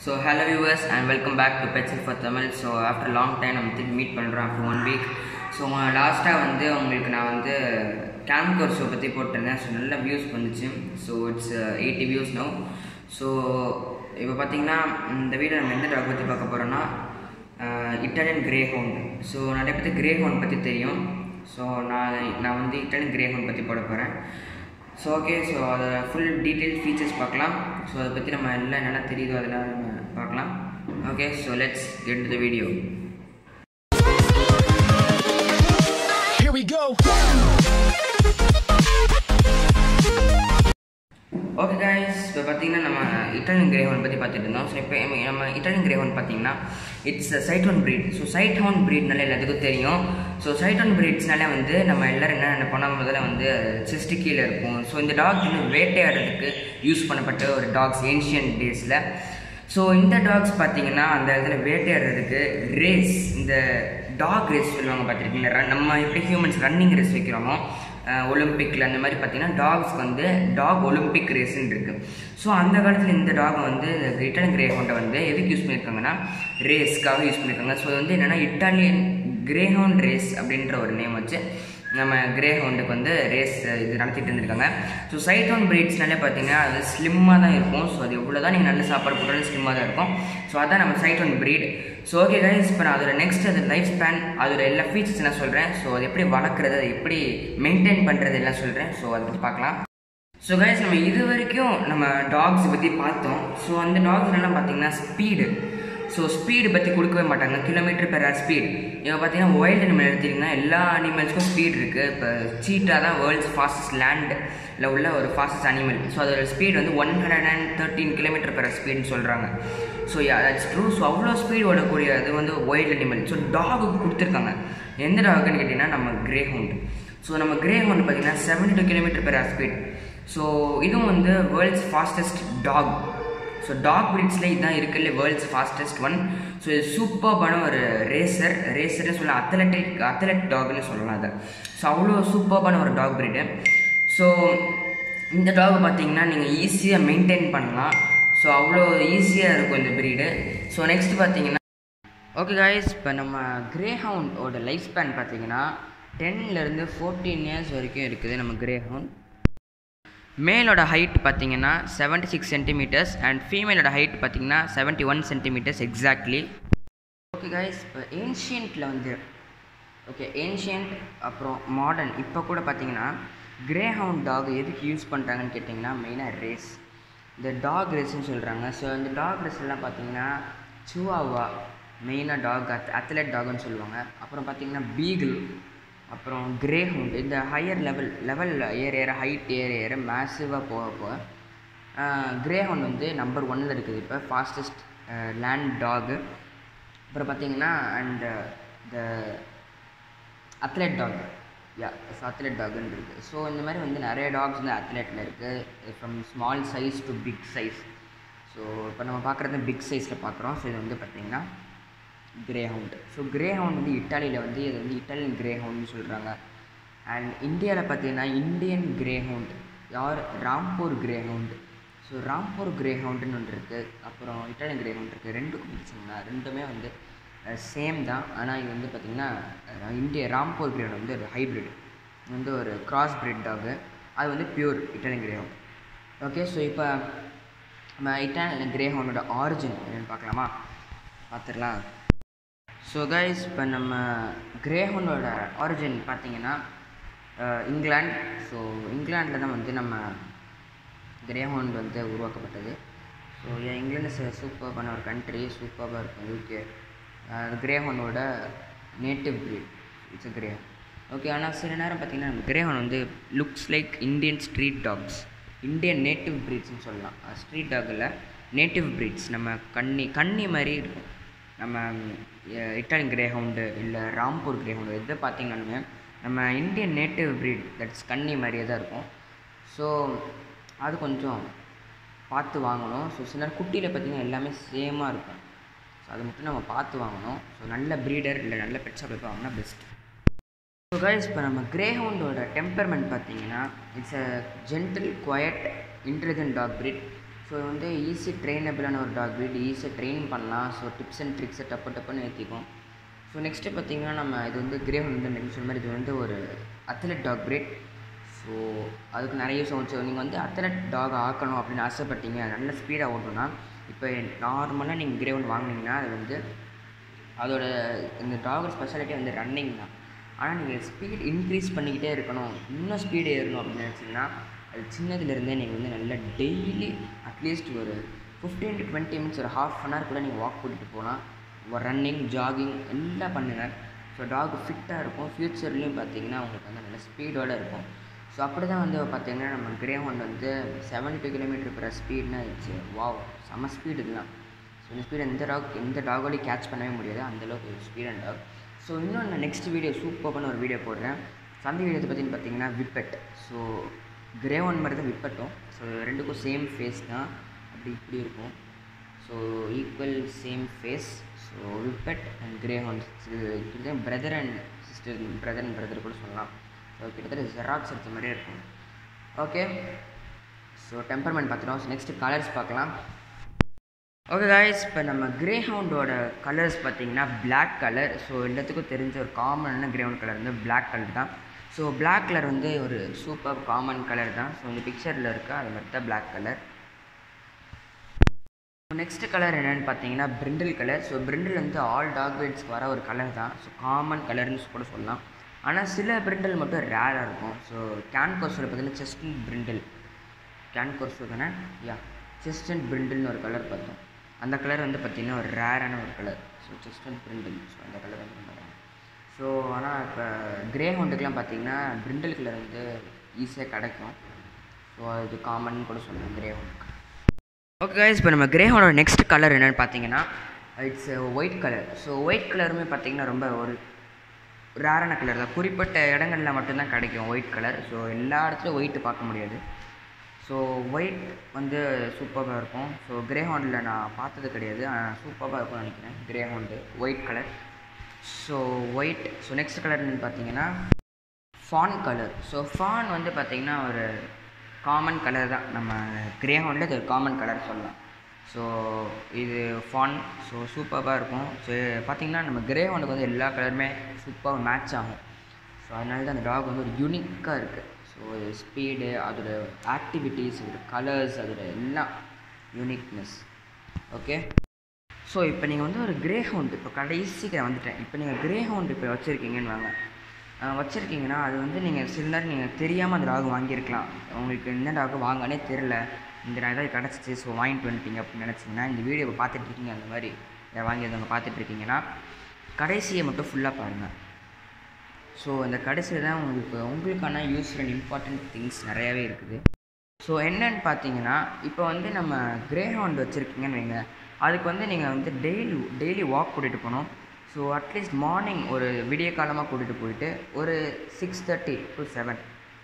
So hello viewers and welcome back to pets for Tamil so after long time நம்ம திரும்பி meet பண்ணுறோம் after one week so லாஸ்ட்டாக வந்து உங்களுக்கு நான் வந்து கேம்கோர் ஷோ பற்றி போட்டிருந்தேன் ஸோ நல்ல வியூஸ் வந்துச்சு so it's eighty views no so இப்போ பார்த்தீங்கன்னா இந்த வீடியோ நம்ம எந்த டாக் பற்றி பார்க்க போகிறோன்னா இட்டாலியன் கிரே ஹோண்ட் ஸோ நிறைய பேருக்கு கிரே ஹோண்ட் பற்றி தெரியும் ஸோ நான் நான் வந்து இட்டாலியன் கிரே ஹோண்ட் பற்றி போட போகிறேன் ஸோ ஓகே ஸோ அதை ஃபுல் டீட்டெயில் ஃபீச்சர்ஸ் பார்க்கலாம் ஸோ அதை பற்றி நம்ம எல்லாம் என்னென்ன தெரியுதோ அதெல்லாம் நம்ம பார்க்கலாம் okay so let's get the video Here we go. Okay guys இப்போ பார்த்தீங்கன்னா நம்ம இட்டாலியன் கிரேஹோன் பற்றி பார்த்துட்டு இருந்தோம் ஸோ இப்போ நம்ம இட்டாலியன் கிரேஹோன் பார்த்தீங்கன்னா it's sighthound breed so sighthound ப்ரீட்னால எல்லாத்துக்கும் தெரியும் ஸோ சைட் ஒன் ப்ரீட்ஸ்னாலே வந்து நம்ம எல்லோரும் என்ன நினைப்போம்னா முதல்ல வந்து செஸ்ட்டு கீழே இருக்கும் ஸோ இந்த டாக் வந்து வேட்டையாடுறதுக்கு யூஸ் பண்ணப்பட்ட ஒரு டாக்ஸ் ஏன்ஷியன் டேஸில் ஸோ இந்த டாக்ஸ் பார்த்தீங்கன்னா அந்த இடத்துல வேட்டையாடுறதுக்கு ரேஸ் இந்த டாக் ரேஸ் சொல்லுவாங்க பார்த்துருக்கீங்களா run- நம்ம எப்படி ஹியூமன்ஸ் ரன்னிங் ரேஸ் வைக்கிறோமோ ஒலிம்பிக்கில் அந்த மாதிரி பார்த்தீங்கன்னா டாக்ஸ்க்கு வந்து டாக் ஒலிம்பிக் ரேஸ்ன்னு இருக்குது ஸோ அந்த காலத்தில் இந்த டாக் வந்து இட்டாலியன் கிரே ஹவுண்டை வந்து எதுக்கு யூஸ் பண்ணியிருக்காங்கன்னா ரேஸ்க்காக யூஸ் பண்ணியிருக்காங்க ஸோ அது வந்து என்னென்னா இட்டாலியன் கிரேஹவுண்ட் ரேஸ் அப்படின்ற ஒரு நேம் வச்சு நம்ம கிரே ஹவுண்டுக்கு வந்து ரேஸ் இது நடத்திட்டு இருந்திருக்காங்க ஸோ சைட் ஒன் பிரீட்ஸ்னாலே பார்த்தீங்கன்னா அது ஸ்லிம்மாக தான் இருக்கும் ஸோ அது எவ்வளோ தான் நீங்கள் நல்ல சாப்பாடு போட்டாலும் ஸ்லிம்மாக தான் இருக்கும் ஸோ அதான் நம்ம sighthound breed so okay guys இப்போ நான் அதோட நெக்ஸ்ட் அது லைஃப் ஸ்பேன் அதோட எல்லா ஃபீச்சர்ஸ் நான் சொல்கிறேன் ஸோ அது எப்படி வளர்க்குறது அதை எப்படி மெயின்டைன் பண்ணுறது எல்லாம் சொல்கிறேன் ஸோ அதை பற்றி பார்க்கலாம் ஸோ கைஸ் நம்ம இது வரைக்கும் நம்ம டாக்ஸ் பற்றி பார்த்தோம் ஸோ அந்த டாக்ஸ் எல்லாம் பார்த்தீங்கன்னா ஸ்பீடு ஸோ ஸ்பீடு பற்றி கொடுக்கவே மாட்டாங்க கிலோமீட்டர் பெர் ஹவர் ஸ்பீட் இப்போ பார்த்தீங்கன்னா வைல்டு அனிமல் எடுத்திங்கன்னா எல்லா அனிமல்ஸ்க்கும் ஸ்பீட் இருக்குது இப்போ சீட்டா தான் வேர்ல்ட்ஸ் ஃபாஸ்டஸ்ட் லேண்டில் உள்ள ஒரு ஃபாஸ்டஸ்ட் அனிமல் ஸோ அதோட ஸ்பீட் வந்து one hundred and thirteen kilometre per ஸ்பீடுன்னு சொல்கிறாங்க ஸோ தட்ஸ் ட்ரூ ஸோ அவ்வளோ ஸ்பீட் ஓடக்கூடிய அது வந்து வைல்டு அனிமல் ஸோ டாகுக்கு கொடுத்துருக்காங்க எந்த டாகுன்னு கேட்டிங்கன்னா நம்ம கிரே ஹவுண்ட் ஸோ நம்ம கிரே ஹவுண்ட் பார்த்தீங்கன்னா seventy two kilometre per hour speed so இதுவும் வந்து world's fastest dog so dog பிரீட்ஸில் இதுதான் இருக்குல்ல வேர்ல்ட்ஸ் ஃபாஸ்டஸ்ட் ஒன் ஸோ இது சூப்பர்பான ஒரு ரேசர் ரேசர்னு சொல்லலாம் அத்லட்டிக் அத்லட் டாக்னு சொல்லலாம் அதை ஸோ அவ்வளோ சூப்பர்பான ஒரு டாக் பிரீடு ஸோ இந்த டாக் பார்த்தீங்கன்னா நீங்கள் ஈஸியாக மெயின்டைன் பண்ணலாம் ஸோ அவ்வளோ ஈஸியாக இருக்கும் இந்த பிரீடு ஸோ நெக்ஸ்ட் பார்த்தீங்கன்னா ஓகே காய்ஸ் இப்போ நம்ம கிரே ஹவுண்டோட லைஃப் ஸ்பேன் பார்த்தீங்கன்னா டென்லேருந்து ஃபோர்டீன் இயர்ஸ் வரைக்கும் இருக்குது நம்ம கிரே ஹவுண்ட் மேலோட ஹைட் பார்த்தீங்கன்னா செவன்ட்டி சிக்ஸ் சென்டிமீட்டர்ஸ் அண்ட் ஃபீமேலோட ஹைட் பார்த்தீங்கன்னா seventy one centimetres exactly okay guys இப்போ ஏன்ஷியன்ட்டில் வந்து ஓகே ஏன்ஷியன்ட் அப்புறம் மாடர்ன் இப்போ கூட பார்த்தீங்கன்னா கிரே ஹவுண்ட் டாக் எதுக்கு யூஸ் பண்ணுறாங்கன்னு கேட்டிங்கன்னா மெயினாக ரேஸ் இந்த டாக் ரேஸ்ன்னு சொல்கிறாங்க ஸோ இந்த டாக் ரேஸ் எல்லாம் பார்த்தீங்கன்னா சுவாவா மெயினாக டாக் அத் அத்லட் டாக்னு சொல்லுவாங்க அப்புறம் பார்த்தீங்கன்னா பீகிள் அப்புறம் கிரே ஹவுண்ட் இந்த ஹையர் லெவல் லெவல் ஏற ஏற ஹைட் ஏற ஏற மேசிவாக போக போக கிரே ஹவுண்ட் வந்து நம்பர் ஒன்னில் இருக்குது இப்போ ஃபாஸ்டஸ்ட் லேண்ட் டாகு அப்புறம் பார்த்தீங்கன்னா and the athlete dog yeah athlete டாக்னு இருக்குது ஸோ இந்த மாதிரி வந்து நிறைய டாக்ஸ் வந்து அத்லெட்டில் இருக்குது from small size to big size so இப்போ நம்ம பார்க்குறது பிக் சைஸில் பார்க்குறோம் ஸோ இது வந்து பார்த்திங்கன்னா greyhound so greyhound வந்து இட்டாலியில் வந்து இது வந்து இட்டாலியன் கிரே ஹவுண்ட்னு சொல்கிறாங்க அண்ட் இந்தியாவில் பார்த்தீங்கன்னா இந்தியன் கிரே ஹவுண்ட் யார் Rampur greyhound so Rampur கிரே ஹவுண்டுன்னு ஒன்று இருக்குது அப்புறம் இட்டாலியன் கிரே ஹவுண்ட் இருக்குது ரெண்டுக்கும் பிடிச்சிங்கன்னா ரெண்டுமே வந்து சேம் தான் ஆனால் இது வந்து பார்த்திங்கன்னா அஹ், இந்திய ராம்பூர் கிரே வந்து ஒரு ஹைப்ரிட் வந்து ஒரு கிராஸ் பிரிட் டாகு அது வந்து pure Italian greyhound okay so இப்போ நம்ம இட்டாலியன் கிரே ஹவுண்டோட ஆரிஜின் என்னென்னு பார்க்கலாமா பார்த்துடலாம் ஸோ கைஸ் இப்போ நம்ம கிரேஹவுண்டோட ஆரிஜின் பார்த்தீங்கன்னா அஹ், இங்கிலாந்து ஸோ இங்கிலாண்டில் தான் வந்து நம்ம கிரேஹவுண்ட் வந்து உருவாக்கப்பட்டது ஸோ இங்கிலாந்து சூப்பர்பான ஒரு கண்ட்ரி சூப்பராக இருக்கும் யூகே கிரேஹவுண்டோட நேட்டிவ் breed இட்ஸ் கிரே ஓகே ஆனால் சில நேரம் பார்த்தீங்கன்னா நம்ம கிரேஹவுண்ட் வந்து looks like Indian street dogs Indian native ப்ரீட்ஸ்னு சொல்லலாம் ஸ்ட்ரீட் டாகில் நேட்டிவ் breeds நம்ம கன்னி கன்னி மாதிரி இருக்கும் நம்ம அஹ், இட்டாலியன் கிரே ஹவுண்டு இல்லை ராம்பூர் கிரே ஹவுண்டு எதை பார்த்தீங்கன்னாலுமே நம்ம இந்தியன் நேட்டிவ் breed தட்ஸ் கன்னி மாதிரியே தான் இருக்கும் ஸோ அது கொஞ்சம் பார்த்து வாங்கணும் ஸோ சில நேரம் குட்டியில் பார்த்தீங்கன்னா எல்லாமே சேமாக இருக்கும் ஸோ அது மட்டும் நம்ம பார்த்து வாங்கணும் ஸோ நல்ல ப்ரீடர் இல்லை நல்ல பெட் ஷாப்பில் வாங்கினா பெஸ்ட் ஸோ கைஸ் இப்போ நம்ம கிரே ஹவுண்டோட டெம்பர்மெண்ட் பார்த்தீங்கன்னா it's a gentle quiet intelligent dog breed so வந்து ஈஸி ட்ரெயினபிளான ஒரு டாக் breed ஈஸியாக ட்ரெயின் பண்ணலாம் ஸோ டிப்ஸ் அண்ட் ட்ரிக்ஸை டப்பு டப்புன்னு ஏற்றிக்கும் ஸோ நெக்ஸ்ட்டு பார்த்தீங்கன்னா நம்ம இது வந்து கிரே வந்து நீங்கள் சொன்ன மாதிரி இது வந்து ஒரு அத்லெட் டாக் breed ஸோ அதுக்கு நிறைய யூஸ் ஆகும் ஸோ நீங்கள் வந்து அத்லெட் டாக் ஆக்கணும் அப்படின்னு ஆசைப்பட்டீங்க நல்ல ஸ்பீடாக ஓட்டணும்னா இப்போ நார்மலாக நீங்கள் கிரே ஒன்று வாங்குனீங்கன்னா அது வந்து அதோட இந்த டாகோட ஸ்பெஷாலிட்டி வந்து ரன்னிங் தான் ஆனால் நீங்கள் ஸ்பீட் இன்க்ரீஸ் பண்ணிக்கிட்டே இருக்கணும் இன்னும் ஸ்பீடு ஏறணும் அப்படின்னு நினச்சிங்கன்னா அது சின்னதுலேருந்தே நீங்கள் வந்து நல்லா டெய்லி அட்லீஸ்ட் ஒரு ஃபிஃப்டீன் டு டுவெண்ட்டி மினிட்ஸ் ஒரு ஹாஃப் அன் ஹவர் கூட நீங்கள் வாக் கூட்டிகிட்டு போகலாம் ஒரு ரன்னிங் ஜாகிங் எல்லாம் பண்ணுங்கள் ஸோ டாக் ஃபிட்டாக இருக்கும் ஃப்யூச்சர்லேயும் பார்த்தீங்கன்னா உங்களுக்கு வந்து நல்ல ஸ்பீடோடு இருக்கும் ஸோ அப்படி தான் வந்து பார்த்தீங்கன்னா நம்ம கிரே ஒன் வந்து செவன்டி டூ கிலோமீட்டர் பர் ஸ்பீட்னா இட்ஸ் வாவ் செம்ம ஸ்பீடு இதெல்லாம் ஸோ இந்த ஸ்பீட் எந்த டாக் எந்த டாகோலையும் கேட்ச் பண்ணவே முடியாது அந்தளவுக்கு ஒரு ஸ்பீட் அண்ட் டாக் ஸோ இன்னும் நான் நெக்ஸ்ட் வீடியோ சூப்பரான ஒரு வீடியோ போடுறேன் ஸோ அந்த வீடியோ பற்றின்னு பார்த்தீங்கன்னா விப்பெட் ஸோ கிரே ஒன் மாதிரி தான் விப்பட்டும் ஸோ ரெண்டுக்கும் சேம் ஃபேஸ் தான் அப்படி இப்படி இருக்கும் so equal same face so whippet and greyhounds இது brother and sister brother and brother கூட சொல்லலாம் ஸோ கிட்டத்தட்ட ஜெராக்ஸ் எடுத்த மாதிரியே இருக்கும் ஓகே ஸோ டெம்பர்மெண்ட் பார்த்துட்டோம் ஸோ நெக்ஸ்ட்டு கலர்ஸ் பார்க்கலாம் ஓகே காய்ஸ் இப்போ நம்ம கிரே ஹவுண்டோட கலர்ஸ் பார்த்தீங்கன்னா Black கலர் ஸோ எல்லாத்துக்கும் தெரிஞ்ச ஒரு காமனான கிரே ஹவுண்ட் கலர் வந்து Black கலர் தான் ஸோ Black கலர் வந்து ஒரு சூப்பர் காமன் கலர் தான் ஸோ இந்த பிக்சரில் இருக்க அது மாதிரி தான் Black கலர் நெக்ஸ்ட் கலர் என்னென்னு பார்த்தீங்கன்னா பிரிண்டில் கலர் ஸோ பிரிண்டில் வந்து ஆல் டாக் breedsக்கு வர ஒரு கலர் தான் ஸோ காமன் கலர்னு கூட சொல்லலாம் ஆனால் சில பிரிண்டில் மட்டும் ரேராக இருக்கும் ஸோ கேன் கோர்ஸில் பார்த்தீங்கன்னா செஸ்ட் பிரிண்டில் கேன் கோர்ஸ் தானே யா செஸ்ட் அண்ட் பிரிண்டில்னு ஒரு கலர் பார்த்தோம் அந்த கலர் வந்து பார்த்திங்கன்னா ஒரு ரேரான ஒரு colour so chest and brindle so அந்த கலர் வந்து ரொம்ப rare. ஸோ ஆனால் இப்போ கிரே ஹவுண்டுக்கெலாம் பார்த்தீங்கன்னா பிரிண்டில் கலர் வந்து ஈஸியாக கிடைக்கும் ஸோ அது காமன் கூட சொல்லலாம் கிரே ஹவுண்டுக்கு ஓகே கைஸ் இப்போ நம்ம கிரே ஹவுண்டோட நெக்ஸ்ட் கலர் என்னென்னு பார்த்தீங்கன்னா it's white colour so white கலருமே பார்த்தீங்கன்னா ரொம்ப ஒரு ரேரான கலர் தான் குறிப்பிட்ட இடங்களில் மட்டும்தான் கிடைக்கும் ஒயிட் கலர் ஸோ எல்லா இடத்துலையும் ஒயிட் பார்க்க முடியாது ஸோ ஒயிட் வந்து சூப்பராக இருக்கும் ஸோ கிரே ஹாண்டில் நான் பார்த்தது கிடையாது ஆனால் சூப்பராக இருக்கும்னு நினைக்கிறேன் greyhound white colour so white so next colour என்னன்னு பார்த்தீங்கன்னா ஃபான் கலர் ஸோ ஃபான் வந்து பார்த்திங்கன்னா ஒரு காமன் கலர் தான் நம்ம கிரே ஹாண்டில் இது ஒரு காமன் கலர் சொல்லலாம் ஸோ இது ஃபான் ஸோ சூப்பராக இருக்கும் ஸோ பார்த்திங்கன்னா நம்ம கிரே ஹாண்டுக்கு வந்து எல்லா கலருமே சூப்பராக மேட்ச் ஆகும் ஸோ அதனால தான் அந்த டாக் வந்து ஒரு யூனிக்காக இருக்குது ஸோ ஸ்பீடு அதோட ஆக்டிவிட்டீஸ் அதோட கலர்ஸ் அதோட எல்லாம் யூனிக்னஸ் ஓகே ஸோ இப்போ நீங்கள் வந்து ஒரு கிரே ஹவுண்ட் இப்போ கடைசிக்கு நான் வந்துட்டேன் இப்போ நீங்கள் கிரே ஹவுண்ட் இப்போ வச்சுருக்கீங்கன்னு வாங்க அஹ் வச்சுருக்கீங்கன்னா அது வந்து நீங்கள் சில நேரம் நீங்கள் தெரியாமல் அந்த டாக் வாங்கியிருக்கலாம் உங்களுக்கு என்ன டாக் வாங்கனே தெரில இந்த நான் ஏதாவது கிடச்சிச்சு ஸோ வாங்கிட்டு வந்துட்டீங்க அப்படின்னு நினச்சிங்கன்னா இந்த வீடியோவை பார்த்துட்டு இருக்கீங்க அந்த மாதிரி இதை வாங்கியதவங்க பார்த்துட்டு இருக்கீங்கன்னா கடைசியை மட்டும் ஃபுல்லாக பாருங்கள் ஸோ இந்த கடைசியில் தான் உங்களுக்கு உங்களுக்கான யூஸ்ஃபுல் அண்ட் இம்பார்ட்டண்ட் திங்ஸ் நிறையாவே இருக்குது ஸோ என்னன்னு பார்த்தீங்கன்னா இப்போ வந்து நம்ம கிரே ஹவுண்ட் வச்சுருக்கீங்கன்னு வைங்க அதுக்கு வந்து நீங்கள் வந்து டெய்லி டெய்லி வாக் கூட்டிகிட்டு போகணும் ஸோ அட்லீஸ்ட் மார்னிங் ஒரு விடிய காலமாக கூட்டிகிட்டு போயிட்டு ஒரு six thirty to seven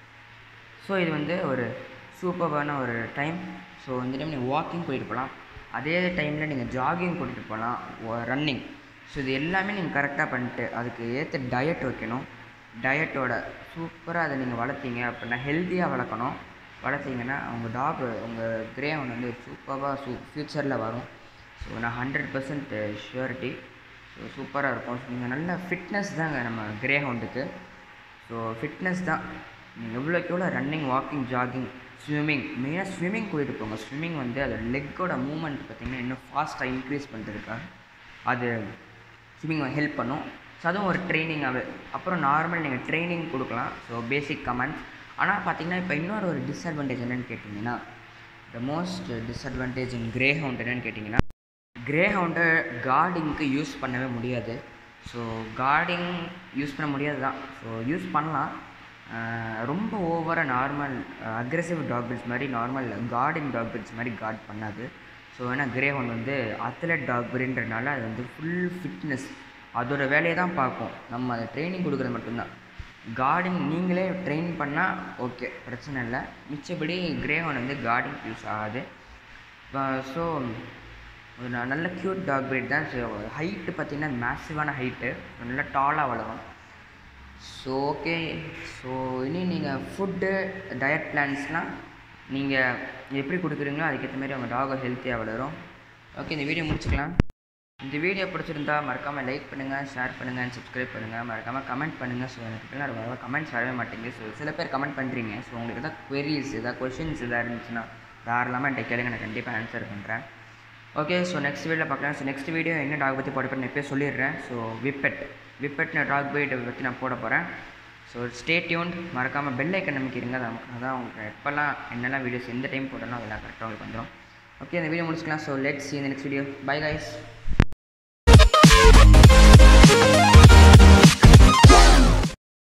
so இது வந்து ஒரு சூப்பரான ஒரு டைம் ஸோ இந்த டைம் நீங்கள் வாக்கிங் போயிட்டு போகலாம் அதே டைமில் நீங்கள் ஜாகிங் கூட்டிகிட்டு போகலாம் ரன்னிங் ஸோ இது எல்லாமே நீங்கள் கரெக்டாக பண்ணிட்டு அதுக்கு ஏற்ற டயட் வைக்கணும் டயட்டோட சூப்பராக அதை நீங்கள் வளர்த்தீங்க அப்படின்னா ஹெல்த்தியாக வளர்க்கணும் வளர்த்தீங்கன்னா உங்கள் டாக் உங்கள் கிரே ஒன்று வந்து சூப்பராக சூ ஃப்யூச்சரில் வரும் ஸோ நான் ஹண்ட்ரட் பர்சன்ட் ஷுவரிட்டி ஸோ சூப்பராக இருக்கும் ஸோ நீங்கள் நல்ல ஃபிட்னஸ் தாங்க நம்ம கிரே ஹவுண்டுக்கு ஸோ ஃபிட்னஸ் தான் நீங்கள் எவ்வளோக்கு எவ்வளோ ரன்னிங் வாக்கிங் ஜாகிங் ஸ்விம்மிங் மெயினாக ஸ்விம்மிங் கூட்டிகிட்டு போங்க ஸ்விம்மிங் வந்து அதோட லெக்கோட மூமெண்ட் பார்த்திங்கன்னா இன்னும் ஃபாஸ்ட்டாக இன்க்ரீஸ் பண்ணுறதுக்காக அது ஸ்விம்மிங் ஹெல்ப் பண்ணும் ஸோ அதுவும் ஒரு ட்ரைனிங்காகவே அப்புறம் நார்மல் நீங்கள் ட்ரைனிங் கொடுக்கலாம் ஸோ பேசிக் கமெண்ட்ஸ் ஆனால் பார்த்தீங்கன்னா இப்போ இன்னொரு ஒரு டிஸ்அட்வான்டேஜ் என்னென்னு கேட்டிங்கன்னா the most disadvantage in greyhound என்னென்னு கேட்டிங்கன்னா கிரே ஹவுண்டை கார்டிங்க்கு யூஸ் பண்ணவே முடியாது ஸோ கார்டிங் யூஸ் பண்ண முடியாது தான் ஸோ யூஸ் பண்ணலாம் அஹ் ரொம்ப ஓவராக நார்மல் அக்ரெசிவ் டாக் பிட்ஸ் மாதிரி நார்மல் கார்டிங் டாக் பிட்ஸ் மாதிரி கார்ட் பண்ணாது ஸோ ஏன்னா கிரே ஹவுண்ட் வந்து அத்லட் டாக் பிரீன்றனால அது வந்து ஃபுல் ஃபிட்னஸ் அதோட வேலையை தான் பார்க்கும் நம்ம அதை ட்ரைனிங் கொடுக்குறது மட்டும்தான் கார்டிங் நீங்களே ட்ரெயின் பண்ணால் ஓகே பிரச்சனை இல்லை மிச்சபடி கிரே ஹவுண்ட் வந்து கார்டிங் யூஸ் ஆகாது ஸோ ஒரு ந- நல்ல க்யூட் டாக் breed தான் ஸோ ஹைட்டு பார்த்தீங்கன்னா மேசிவான ஹைட்டு நல்லா டாலாக வளரும் ஸோ ஓகே ஸோ இனி நீங்கள் ஃபுட்டு டயட் பிளான்ஸ்லாம் நீங்கள் எப்படி கொடுக்குறீங்களோ அதுக்கேற்ற மாதிரி அவங்க டாகை ஹெல்த்தியாக வளரும் ஓகே இந்த வீடியோ முடிச்சுக்கலாம் இந்த வீடியோ பிடிச்சிருந்தா மறக்காமல் லைக் பண்ணுங்கள் ஷேர் பண்ணுங்கள் சப்ஸ்கிரைப் பண்ணுங்கள் மறக்காமல் கமெண்ட் பண்ணுங்கள் ஸோ எனக்கு இப்போலாம் வர கமெண்ட்ஸ் வரவே மாட்டேங்குது ஸோ சில பேர் கமெண்ட் பண்ணுறீங்க ஸோ உங்களுக்கு எதாவது queries ஏதாவது கொஷின்ஸ் எதாவது இருந்துச்சுன்னா தாராளமாக என்கிட்ட கேளுங்க நான் கண்டிப்பாக ஆன்சர் பண்ணுறேன் ஓகே ஸோ நெக்ஸ்ட் வீடியோவில் பார்க்கலாம் ஸோ நெக்ஸ்ட் வீடியோ என்ன டாக் பற்றி போட போகிறேன் எப்போயே சொல்லிடுறேன் ஸோ விப்பெட் விப்பெட்னு டாக் பைட் பற்றி நான் போட போகிறேன் ஸோ ஸ்டே டியூன்ட் மறக்காமல் பெல் ஐக்கன் நம்பிக்கிறீங்க அது நமக்கு அதான் உங்களுக்கு எப்போல்லாம் என்னெல்லாம் வீடியோஸ் எந்த டைம் போட்டாலும் அதெல்லாம் கரெக்டாக உங்களுக்கு வந்துடும் ஓகே இந்த வீடியோ முடிச்சுக்கலாம் ஸோ லெட்ஸ் இந்த நெக்ஸ்ட் வீடியோ பை கைஸ்